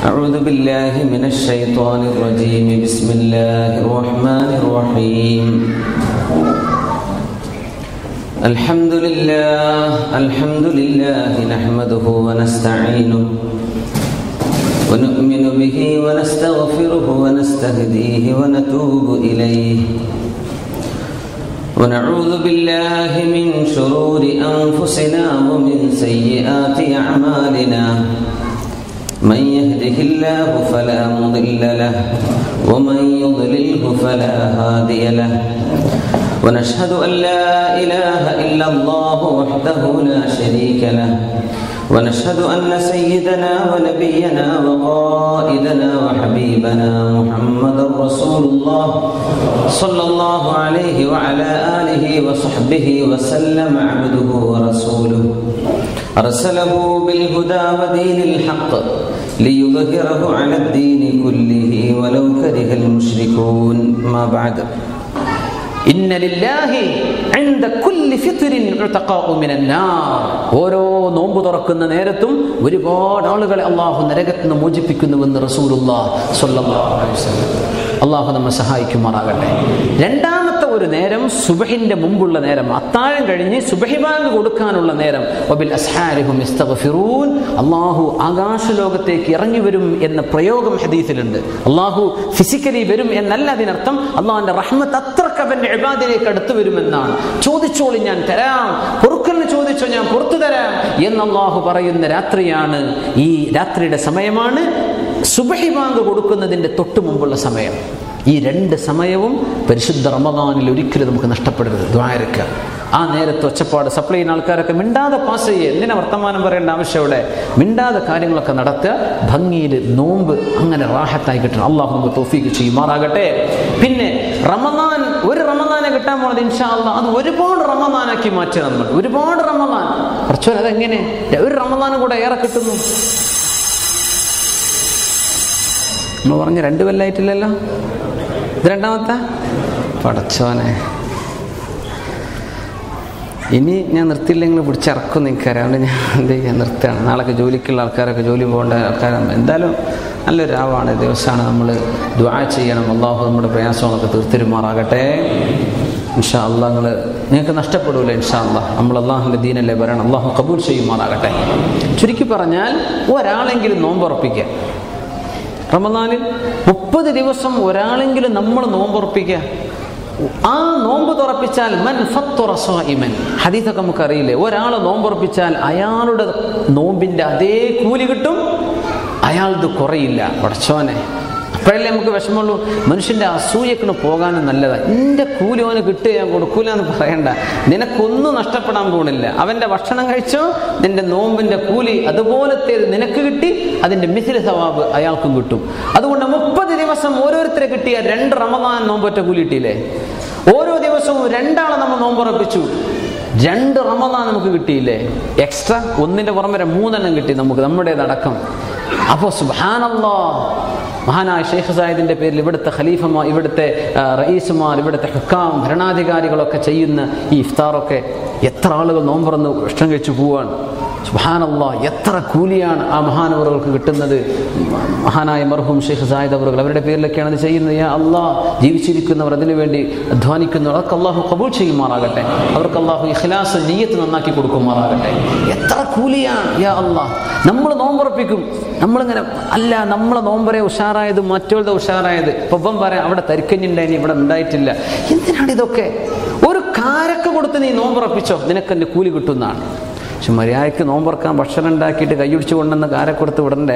أعوذ بالله من الشيطان الرجيم بسم الله الرحمن الرحيم الحمد لله الحمد لله نحمده ونستعينه ونؤمن به ونستغفره ونستهديه ونتوب إليه ونعوذ بالله من شرور أنفسنا ومن سيئات أعمالنا من يهده الله فلا مضل له ومن يضلله فلا هادي له ونشهد أن لا إله إلا الله وحده لا شريك له ونشهد أن سيدنا ونبينا وقائدنا وحبيبنا محمد رسول الله صلى الله عليه وعلى آله وصحبه وسلم عبده ورسوله أرسله بالهدى ودين الحق ليظهره على الدين كله ولو كره المشركون ما بعد ഇന്ന ലില്ലാഹി ഇൻദ കുല്ലി ഫിത്രിൻ ഉതഖാഉ മിനൻ നാർ ഓരോ നോമ്പ് തുറക്കുന്ന നേരത്തും ഒരുപാട് ആളുകളെ അള്ളാഹു നരകത്തിൽ നിന്ന് മോചിപ്പിക്കുന്നുവെന്ന് റസൂലുള്ളാഹ് സ്വല്ലല്ലാഹു അലൈഹി വസല്ലം അള്ളാഹു നമ്മെ സഹായിക്കുമാറാകട്ടെ രണ്ടാമത്തെ ഒരു നേരം സുബഹിന്റെ മുമ്പുള്ള നേരം അത്താഴം കഴിഞ്ഞ് സുബഹി ബാങ്ക് കൊടുക്കാനുള്ള നേരം വബിൽ അസ്ഹാരിഹും ഇസ്തഗ്ഫിറൂൻ അള്ളാഹു ആകാശലോകത്തേക്ക് ഇറങ്ങി വരും എന്ന പ്രയോഗം ഹദീസിലുണ്ട് അള്ളാഹു ഫിസിക്കലി വരും എന്നല്ല അതിനർത്ഥം അള്ളാഹിന്റെ റഹ്മത്ത് അത്രക്ക് അവന്റെ ഇബാദിലേക്ക് അടുത്തു വരുമെന്നാണ് ചോദിച്ചോളി ഞാൻ തരാം പൊറുക്കലിന് ചോദിച്ചോ ഞാൻ പുറത്തു തരാം എന്ന് അള്ളാഹു പറയുന്ന രാത്രിയാണ് ഈ രാത്രിയുടെ സമയമാണ് സുബഹി ബാങ്ക് കൊടുക്കുന്നതിന്റെ തൊട്ടു മുമ്പുള്ള സമയം ഈ രണ്ട് സമയവും പരിശുദ്ധ റമദാനിൽ ഒരിക്കലും നമുക്ക് നഷ്ടപ്പെടരുത് ദ്വാരക്ക ആ നേരത്തെ ഒച്ചപ്പാട് സപ്ലൈ ചെയ്യുന്ന ആൾക്കാരൊക്കെ മിണ്ടാതെ പാസ് ചെയ്യുക എന്തിനാ വർത്തമാനം പറയേണ്ട ആവശ്യവിടെ മിണ്ടാതെ കാര്യങ്ങളൊക്കെ നടത്തുക ഭംഗിയിൽ നോമ്പ് അങ്ങനെ റാഹത്തായി കിട്ടണം അള്ളാഹു നമുക്ക് തോഫീക്ക് ചെയ്യുമാറാകട്ടെ പിന്നെ റമദാൻ ഒരു റമദാനെ കിട്ടാൻ പോണത് ഇൻഷാ അള്ളാഹ് അത് ഒരുപാട് റമദാനാക്കി മാറ്റുക നമ്മൾ ഒരുപാട് റമദാൻ കുറച്ചു അതെങ്ങനെ ഒരു റമദാനും കൂടെ ഏറെ കിട്ടുന്നു നമ്മൾ പറഞ്ഞ രണ്ട് കൊല്ലായിട്ടില്ലല്ലോ ഇത് രണ്ടാമത്തെ പടച്ചോനെ ഇനി ഞാൻ നിർത്തിയില്ലെങ്കിൽ പിടിച്ചിറക്കും നിൽക്കാറ് അതുകൊണ്ട് ഞാൻ എന്ത് ചെയ്യാൻ നിർത്തുകയാണ് നാളൊക്കെ ജോലിക്കുള്ള ആൾക്കാരൊക്കെ ജോലി പോകേണ്ട ആൾക്കാരാണ് എന്തായാലും നല്ലൊരു രാവാണ് ദിവസമാണ് നമ്മൾ ദ്വാ ചെയ്യണം അള്ളാഹു നമ്മുടെ പ്രയാസങ്ങളൊക്കെ തീർത്തിരുമാറാകട്ടെ ഇൻഷാ അള്ളാഹ് നിങ്ങൾ നിങ്ങൾക്ക് നഷ്ടപ്പെടൂല ഇൻഷാ അള്ളാഹ് നമ്മൾ അള്ളാഹുൻ്റെ ദീനല്ലേ പറയണം അള്ളാഹു കബൂൽ ചെയ്യുമാറാകട്ടെ ചുരുക്കി പറഞ്ഞാൽ ഒരാളെങ്കിലും നോമ്പുറപ്പിക്കുക റമദാനിൽ മുപ്പത് ദിവസം ഒരാളെങ്കിലും നമ്മൾ നോമ്പുറപ്പിക്കുക ആ നോമ്പ് തുറപ്പിച്ചാൽ മൻ ഫത്തുറസ്വായിമൻ ഹദീസൊക്കെ നമുക്ക് അറിയില്ലേ ഒരാൾ നോമ്പുറപ്പിച്ചാൽ അയാളുടെ നോമ്പിന്റെ അതേ കൂലി കിട്ടും അയാളത് കുറയില്ല പടച്ചോനെ അപ്പോഴല്ലേ നമുക്ക് വിഷമമുള്ളൂ മനുഷ്യന്റെ അസൂയക്കിന് പോകാനും നല്ലതാണ് എൻ്റെ കൂലി അവന് കിട്ടുക ഞാൻ കൊടുക്കൂല എന്ന് പറയണ്ട നിനക്കൊന്നും നഷ്ടപ്പെടാൻ പോണില്ല അവന്റെ ഭക്ഷണം കഴിച്ചോ നിന്റെ നോമ്പിന്റെ കൂലി അതുപോലത്തെ നിനക്ക് കിട്ടി അതിന്റെ മിഥില സവാബ് അയാൾക്കും കിട്ടും അതുകൊണ്ട് മുപ്പത് ദിവസം ഓരോരുത്തരെ കിട്ടിയ രണ്ട് റമദാൻ നോമ്പൊറ്റ കൂലി കിട്ടിയില്ലേ ഓരോ ദിവസവും രണ്ടാളെ നമ്മൾ നോമ്പുറപ്പിച്ചു രണ്ട് റമദാൻ നമുക്ക് കിട്ടിയില്ലേ എക്സ്ട്രാ ഒന്നിന്റെ പുറമെ മൂന്നെണ്ണം കിട്ടി നമുക്ക് നമ്മുടേതടക്കം അപ്പോൾ സുബാനല്ലോ മഹാനായ ഷെയ്ഖ് സായിദിന്റെ പേരിൽ ഇവിടുത്തെ ഖലീഫമാർ ഇവിടുത്തെ റയീസുമാർ ഇവിടുത്തെ ഹുക്കാം ഭരണാധികാരികളൊക്കെ ചെയ്യുന്ന ഈ ഇഫ്താറൊക്കെ എത്ര ആളുകൾ നോമ്പറന്ന് ഭക്ഷണം കഴിച്ചു പോവാണ് സുബാനല്ല എത്ര കൂലിയാണ് ആ മഹാനവറുകൾക്ക് കിട്ടുന്നത് മഹാനായ മർഹൂം ഷെയ്ഖ് സായിദ് അവറുകൾ അവരുടെ പേരിലൊക്കെയാണ് അത് ചെയ്യുന്നത് യാ അള്ളാഹ് ജീവിച്ചിരിക്കുന്നവർ അതിനുവേണ്ടി അധ്വാനിക്കുന്നവർ അവർക്ക് അള്ളാഹു കബൂൾ ചെയ്യുമാറാകട്ടെ അവർക്ക് അള്ളാഹു ഇഖ്ലാസ് നീയത്ത് നന്നാക്കി കൊടുക്കുമാറാകട്ടെ എത്ര കൂലിയാണ് യാ അള്ളാഹ് നമ്മൾ നോമ്പുറപ്പിക്കും നമ്മളിങ്ങനെ അല്ല നമ്മളെ നോമ്പരെ ഉഷാറായത് മറ്റുള്ള ഉഷാറായത് ഇപ്പൊ ഇപ്പം പറയാം അവിടെ തരിക്കഞ്ഞുണ്ടായിനി ഇവിടെ ഉണ്ടായിട്ടില്ല എന്തിനാണ് ഇതൊക്കെ ഒരു കാരക്ക കൊടുത്ത് നീ നോമ്പുറപ്പിച്ചോ നിനക്ക് എൻ്റെ കൂലി കിട്ടുന്നതാണ് പക്ഷെ മര്യാദയ്ക്ക് നോമ്പറക്കാൻ ഭക്ഷണം ഉണ്ടാക്കിയിട്ട് കൈയൊടിച്ച് കൊണ്ടുവന്ന് കാരക്കൊടുത്ത് വിടണ്ടേ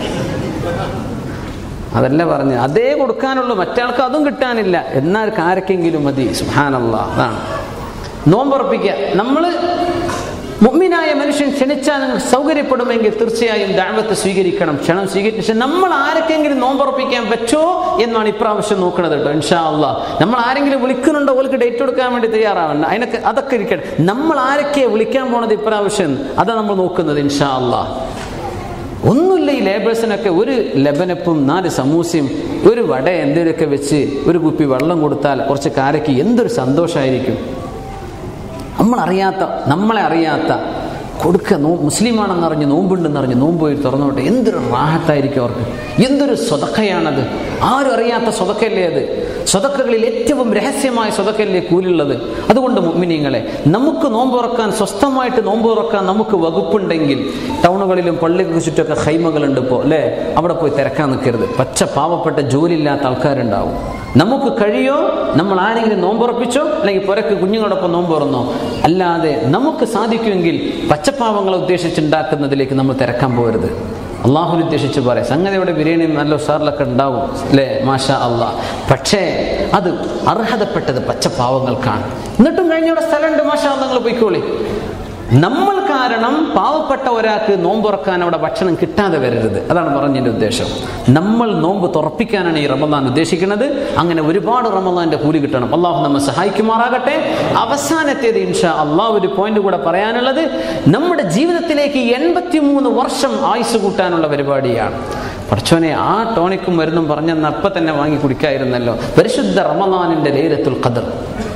അതല്ല പറഞ്ഞ് അതേ കൊടുക്കാനുള്ളൂ മറ്റാൾക്ക് അതും കിട്ടാനില്ല എന്നാൽ കാരക്കെങ്കിലും മതി സുഹാനല്ല അതാണ് നോമ്പുറപ്പിക്കുക നമ്മൾ മുമ്മിനായ മനുഷ്യൻ ക്ഷണിച്ചാൽ നിങ്ങൾ സൗകര്യപ്പെടുമെങ്കിൽ തീർച്ചയായും ദാവത്ത് സ്വീകരിക്കണം ക്ഷണം സ്വീകരിക്കും പക്ഷെ നമ്മൾ ആരൊക്കെങ്കിലും നോമ്പുറപ്പിക്കാൻ പറ്റുമോ എന്നാണ് ഇപ്രാവശ്യം നോക്കുന്നത് കേട്ടോ ഇൻഷാ അള്ളാ നമ്മൾ ആരെങ്കിലും വിളിക്കുന്നുണ്ടോ ഓൾക്ക് ഡേറ്റ് കൊടുക്കാൻ വേണ്ടി തയ്യാറാവണ്ട അതിനൊക്കെ അതൊക്കെ ഇരിക്കട്ടെ നമ്മൾ ആരൊക്കെയാണ് വിളിക്കാൻ പോണത് ഇപ്രാവശ്യം അതാണ് നമ്മൾ നോക്കുന്നത് ഇൻഷാ അള്ളാ ഒന്നുമില്ല ഈ ലേബേഴ്സിനൊക്കെ ഒരു ലബനപ്പും നാല് സമൂസയും ഒരു വട എന്തെങ്കിലുമൊക്കെ വെച്ച് ഒരു കുപ്പി വെള്ളം കൊടുത്താൽ കുറച്ച് കാരയ്ക്ക് എന്തൊരു സന്തോഷമായിരിക്കും നമ്മളറിയാത്ത നമ്മളെ അറിയാത്ത കൊടുക്കുക നോ മുസ്ലിമാണെന്ന് അറിഞ്ഞ് നോമ്പുണ്ടെന്ന് അറിഞ്ഞ് നോമ്പ് പോയി തുറന്നോട്ടെ എന്തൊരു റാഹത്തായിരിക്കും അവർക്ക് എന്തൊരു സ്വതക്കയാണത് ആരും അറിയാത്ത സ്വതക്കല്ലേ അത് സ്വതക്കകളിൽ ഏറ്റവും രഹസ്യമായ സ്വതക്കല്ലേ കൂലുള്ളത് അതുകൊണ്ട് മുമ്മിനിങ്ങളെ നമുക്ക് നോമ്പ് തുറക്കാൻ സ്വസ്ഥമായിട്ട് നോമ്പ് തുറക്കാൻ നമുക്ക് വകുപ്പുണ്ടെങ്കിൽ ടൗണുകളിലും പള്ളികൾക്ക് ചുറ്റൊക്കെ ഹൈമകളുണ്ട് ഇപ്പോൾ അല്ലേ അവിടെ പോയി തിരക്കാൻ നിൽക്കരുത് പച്ച പാവപ്പെട്ട ജോലിയില്ലാത്ത ആൾക്കാരുണ്ടാവും നമുക്ക് കഴിയോ നമ്മൾ ആരെങ്കിലും നോമ്പുറപ്പിച്ചോ അല്ലെങ്കിൽ പുരക്ക് കുഞ്ഞുങ്ങളോടൊപ്പം നോമ്പ് തുറന്നോ അല്ലാതെ നമുക്ക് സാധിക്കുമെങ്കിൽ പച്ചപ്പാവങ്ങളെ ഉദ്ദേശിച്ചുണ്ടാക്കുന്നതിലേക്ക് നമ്മൾ തിരക്കാൻ പോകരുത് അള്ളാഹുവിനെ ഉദ്ദേശിച്ച് പറയാം സംഗതിയുടെ ബിരിയാണി നല്ല ഉഷാറിലൊക്കെ ഉണ്ടാവും അല്ലേ മാഷാ അള്ളാഹ് പക്ഷേ അത് അർഹതപ്പെട്ടത് പച്ചപ്പാവങ്ങൾക്കാണ് എന്നിട്ടും കഴിഞ്ഞവിടെ സ്ഥലമുണ്ട് മാഷാ നിങ്ങൾ പോയിക്കോളി നമ്മൾ കാരണം പാവപ്പെട്ട ഒരാൾക്ക് നോമ്പ് തുറക്കാൻ അവിടെ ഭക്ഷണം കിട്ടാതെ വരരുത് അതാണ് പറഞ്ഞതിൻ്റെ ഉദ്ദേശം നമ്മൾ നോമ്പ് തുറപ്പിക്കാനാണ് ഈ റമദാൻ ഉദ്ദേശിക്കുന്നത് അങ്ങനെ ഒരുപാട് റമദാന്റെ കൂലി കിട്ടണം അള്ളാഹു നമ്മെ സഹായിക്കുമാറാകട്ടെ അവസാനത്തേത് ഇൻഷാ അള്ളാഹു ഒരു പോയിന്റ് കൂടെ പറയാനുള്ളത് നമ്മുടെ ജീവിതത്തിലേക്ക് എൺപത്തി മൂന്ന് വർഷം ആയുസ് കൂട്ടാനുള്ള പരിപാടിയാണ് പഠിച്ചോനെ ആ ടോണിക്കും മരുന്നും പറഞ്ഞെന്ന് അപ്പം തന്നെ വാങ്ങി കുടിക്കായിരുന്നല്ലോ പരിശുദ്ധ റമദാനിന്റെ ലൈലത്തുൽ ഖദർ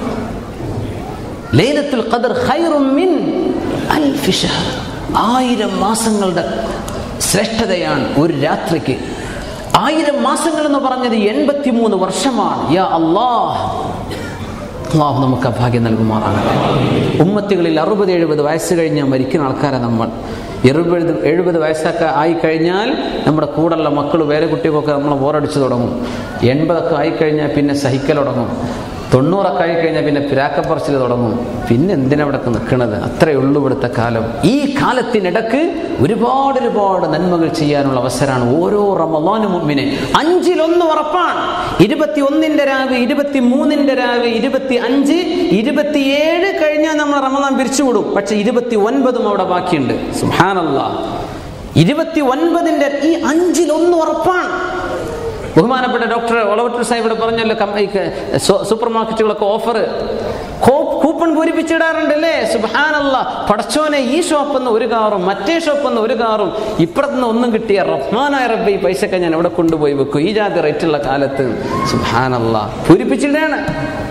ലൈലത്തുൽ ഖദർ ഖൈറും മിൻ അൽഫി ഷഹർ ആയിരം മാസങ്ങളുടെ ശ്രേഷ്ഠതയാണ് ഒരു രാത്രിക്ക് ആയിരം മാസങ്ങൾ എന്ന് പറഞ്ഞത് എൺപത്തി മൂന്ന് വർഷമാണ് യാ അള്ളാഹ് അള്ളാഹു നമുക്ക് ആ ഭാഗ്യം നൽകുമാറാകട്ടെ ഉമ്മത്തികളിൽ അറുപത് എഴുപത് വയസ്സ് കഴിഞ്ഞാൽ മരിക്കുന്ന ആൾക്കാരെ നമ്മൾ എഴുപത് എഴുപത് വയസ്സൊക്കെ ആയിക്കഴിഞ്ഞാൽ നമ്മുടെ കൂടെയുള്ള മക്കൾ വേറെ കുട്ടികൾക്കൊക്കെ നമ്മൾ ബോറടിച്ചു തുടങ്ങും എൺപതൊക്കെ ആയിക്കഴിഞ്ഞാൽ പിന്നെ സഹിക്കൽ തുടങ്ങും തൊണ്ണൂറൊക്കെ ആയിക്കഴിഞ്ഞാൽ പിന്നെ പിരാക്കപ്പറച്ചിൽ തുടങ്ങും പിന്നെ എന്തിനാ ഇവിടെ നിൽക്കുന്നത് അത്രയേ ഉള്ളൂ ഇവിടുത്തെ കാലം ഈ കാലത്തിനിടക്ക് ഒരുപാട് ഒരുപാട് നന്മകൾ ചെയ്യാനുള്ള അവസരമാണ് ഓരോ റമദാനും മുമ്പിനെ അഞ്ചിലൊന്ന് ഉറപ്പാണ് ഇരുപത്തി ഒന്നിന്റെ രാവ് ഇരുപത്തി മൂന്നിന്റെ രാവ് ഇരുപത്തി അഞ്ച് ഇരുപത്തിയേഴ് കഴിഞ്ഞാൽ നമ്മൾ റമദാൻ പിരിച്ചുവിടും പക്ഷെ ഇരുപത്തി ഒൻപതും അവിടെ ബാക്കിയുണ്ട് സുഹാനല്ല ഇരുപത്തി ഒൻപതിന്റെ ഈ അഞ്ചിലൊന്ന് ഉറപ്പാണ് ബഹുമാനപ്പെട്ട ഡോക്ടർ ഒളവട്ടൂർ സാഹിബ് ഇവിടെ പറഞ്ഞല്ലോ സൂപ്പർ മാർക്കറ്റുകളൊക്കെ ഓഫർ കൂപ്പൺ പൂരിപ്പിച്ചിടാറുണ്ട് അല്ലേ സുബാനല്ല പടച്ചോനെ ഈ ഷോപ്പിൽ നിന്ന് ഒരു കാറും മറ്റേ ഷോപ്പിൽ നിന്ന് ഒരു കാറും ഇപ്പുറത്തുനിന്ന് ഒന്നും കിട്ടിയ റഹ്മാനായ റബ്ബ് ഈ പൈസയൊക്കെ ഞാൻ എവിടെ കൊണ്ടുപോയി വെക്കും ഈ ജാതി റേറ്റുള്ള കാലത്ത് സുബാനല്ല പൂരിപ്പിച്ചിടാണ്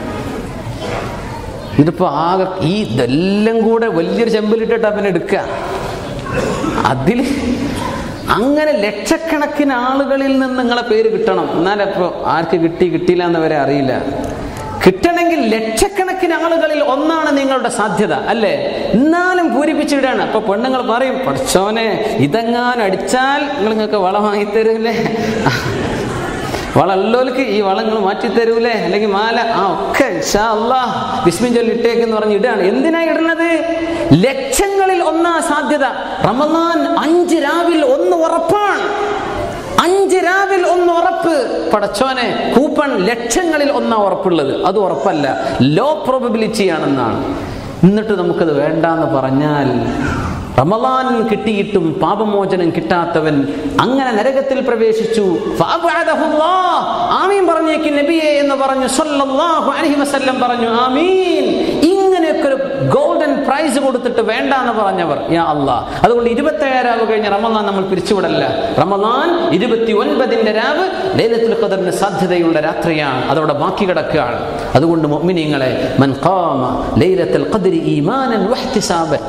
ഇതിപ്പോ ആകെ ഈ ഇതെല്ലാം കൂടെ വലിയൊരു ചെമ്പിലിട്ടിട്ടാ പിന്നെ എടുക്കുക അതിൽ അങ്ങനെ ലക്ഷക്കണക്കിന് ആളുകളിൽ നിന്ന് നിങ്ങളെ പേര് കിട്ടണം എന്നാലപ്പോ ആർക്ക് കിട്ടി കിട്ടിയില്ല എന്ന് വരെ അറിയില്ല കിട്ടണമെങ്കിൽ ലക്ഷക്കണക്കിന് ആളുകളിൽ ഒന്നാണ് നിങ്ങളുടെ സാധ്യത അല്ലേ എന്നാലും പൂരിപ്പിച്ചിടാണ് അപ്പൊ പെണ്ണുങ്ങൾ പറയും പഠിച്ചോനെ ഇതെങ്ങാനും അടിച്ചാൽ നിങ്ങൾ നിങ്ങൾക്ക് വളം വാങ്ങിത്തരൂലേ വളല്ലോൽക്ക് ഈ വളങ്ങൾ മാറ്റി തരൂലേ അല്ലെങ്കിൽ മാല ആ ഒക്കെ ബിസ്മിൻ ചൊല്ലി ഇട്ടേക്കെന്ന് പറഞ്ഞ് ഇടാണ് എന്തിനാ ഇടുന്നത് ലക്ഷങ്ങളിൽ ഒന്നാ സാധ്യത റമദാൻ അഞ്ച് രാവിൽ ഒന്ന് ഉറപ്പാണ് അഞ്ച് രാവിൽ ഒന്ന് ഉറപ്പ് പടച്ചോനെ കൂപ്പൺ ലക്ഷങ്ങളിൽ ഒന്നാ ഉറപ്പുള്ളത് അത് ഉറപ്പല്ല ലോ പ്രോബബിലിറ്റി ആണെന്നാണ് എന്നിട്ട് നമുക്കത് വേണ്ടാന്ന് പറഞ്ഞാൽ റമലാൻ കിട്ടിയിട്ടും പാപമോചനം കിട്ടാത്തവൻ അങ്ങനെ നരകത്തിൽ പ്രവേശിച്ചു ആമീൻ പറഞ്ഞേക്ക് നബിയെ എന്ന് പറഞ്ഞു സല്ലല്ലാഹു അലൈഹി വസല്ലം പറഞ്ഞു ആമീൻ ഇങ്ങനെയൊക്കെ ഒരു ഗോൾഡൻ പ്രൈസ് കൊടുത്തിട്ട് വേണ്ട എന്ന് പറഞ്ഞവർ യാ അള്ളാ അതുകൊണ്ട് ഇരുപത്തി ഏഴാവ് കഴിഞ്ഞ റമലാൻ നമ്മൾ പിരിച്ചുവിടല്ല റമലാൻ ഇരുപത്തി ഒൻപതിന്റെ രാവ് ലൈലത്തുൽ ഖദറിന് സാധ്യതയുള്ള രാത്രിയാണ് അതവിടെ ബാക്കി കിടക്കുകയാണ് അതുകൊണ്ട് മുഅ്മിനീങ്ങളെ മൻ ഖാമ ലൈലത്തുൽ ഖദ്രി ഈമാനൻ വഹ്തിസാബൻ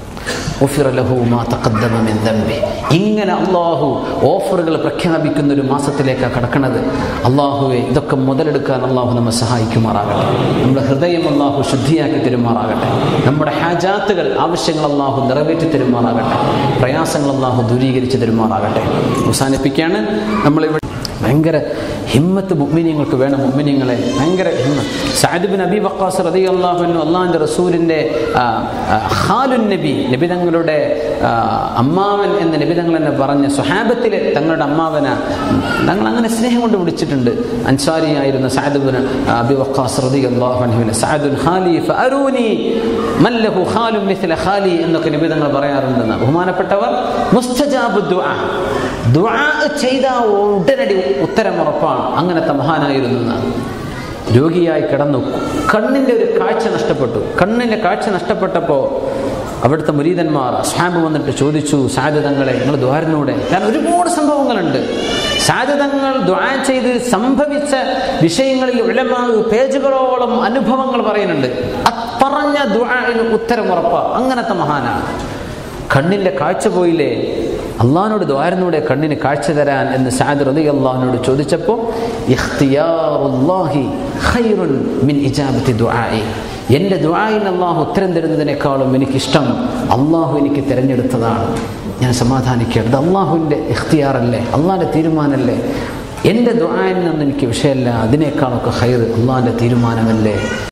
ഇങ്ങനെ അള്ളാഹു ഓഫറുകൾ പ്രഖ്യാപിക്കുന്ന ഒരു മാസത്തിലേക്കാണ് കടക്കുന്നത് അള്ളാഹുവെ ഇതൊക്കെ മുതലെടുക്കാൻ അള്ളാഹു നമ്മെ സഹായിക്കുമാറാകട്ടെ നമ്മുടെ ഹൃദയം അള്ളാഹു ശുദ്ധിയാക്കി തരുമാറാകട്ടെ നമ്മുടെ ഹാജാത്തുകൾ ആവശ്യങ്ങൾ അള്ളാഹു നിറവേറ്റി തരുമാറാകട്ടെ പ്രയാസങ്ങൾ അള്ളാഹു ദൂരീകരിച്ച് തരുമാറാകട്ടെ അവസാനിപ്പിക്കുകയാണ് നമ്മളിവിടെ ഭയങ്കര ഹിമ്മത്ത് മുഅ്മിനീങ്ങൾക്ക് വേണം മുഅ്മിനീങ്ങളെ ഭയങ്കര ഹിമ്മത്ത് സഅദ് ബിൻ അബി വഖാസ് റളിയല്ലാഹു അൻഹു അള്ളാഹിൻ്റെ റസൂലിൻ്റെ ഖാലുൻ നബി നബി തങ്ങളുടെ അമ്മാവൻ എന്ന് നബി തങ്ങൾ എന്നെ പറഞ്ഞ സ്വഹാബത്തിലെ തങ്ങളുടെ അമ്മാവന തങ്ങൾ അങ്ങനെ സ്നേഹം കൊണ്ട് വിളിച്ചിട്ടുണ്ട് അൻസാരിയായിരുന്ന സഅദ് ബിൻ അബി വഖാസ് റളിയല്ലാഹു അൻഹുവിനെ സഅദുൻ ഖാലി ഫഅറൂനി മല്ലഹു ഖാലു മിസ്ല ഖാലി എന്നൊക്കെ നബി തങ്ങൾ പറയാറുണ്ടെന്ന് ബഹുമാനപ്പെട്ടവർ മുസ്തജാബു ദുആ ദുആ ചെയ്ത ഉടനടി ഉത്തരം ഉറപ്പാണ് അങ്ങനത്തെ മഹാനായിരുന്നു രോഗിയായി കിടന്നു കണ്ണിൻ്റെ ഒരു കാഴ്ച നഷ്ടപ്പെട്ടു കണ്ണിൻ്റെ കാഴ്ച നഷ്ടപ്പെട്ടപ്പോൾ അവിടുത്തെ മുരീതന്മാർ സ്വാബ് വന്നിട്ട് ചോദിച്ചു സാധ്യതങ്ങളെ നിങ്ങൾ ദ്വാരനൂടെ കാരണം ഒരുപാട് സംഭവങ്ങളുണ്ട് സാധ്യതങ്ങൾ ദ്വാ ചെയ്ത് സംഭവിച്ച വിഷയങ്ങളിൽ ഉലമാവ് പേജുകളോളം അനുഭവങ്ങൾ പറയുന്നുണ്ട് അത് പറഞ്ഞ ദ്വാന് ഉത്തരം ഉറപ്പ അങ്ങനത്തെ മഹാനാണ് കണ്ണിൻ്റെ കാഴ്ച പോയില്ലേ അള്ളഹാനോട് ദ്വാരനൂടെ കണ്ണിന് കാഴ്ച തരാൻ എന്ന് സാദ് റതി അള്ളഹാനോട് ചോദിച്ചപ്പോൾ ഇഖ്തിയാറുല്ലാഹി ഖൈറുൻ മിൻ ഇജാബത്തി ദുആഇ എൻ്റെ ദുആയിന് അള്ളാഹു ഉത്തരം തരുന്നതിനേക്കാളും എനിക്കിഷ്ടം അള്ളാഹു എനിക്ക് തിരഞ്ഞെടുത്തതാണ് ഞാൻ സമാധാനിക്കുകയാണ് ഇത് അള്ളാഹുവിൻ്റെ ഇഖ്തിയാറല്ലേ അള്ളാഹിൻ്റെ തീരുമാനമല്ലേ എൻ്റെ ദുആയിൽ നിന്ന് എനിക്ക് വിഷയമല്ല അതിനേക്കാളൊക്കെ ഹൈർ അള്ളാഹിൻ്റെ തീരുമാനമല്ലേ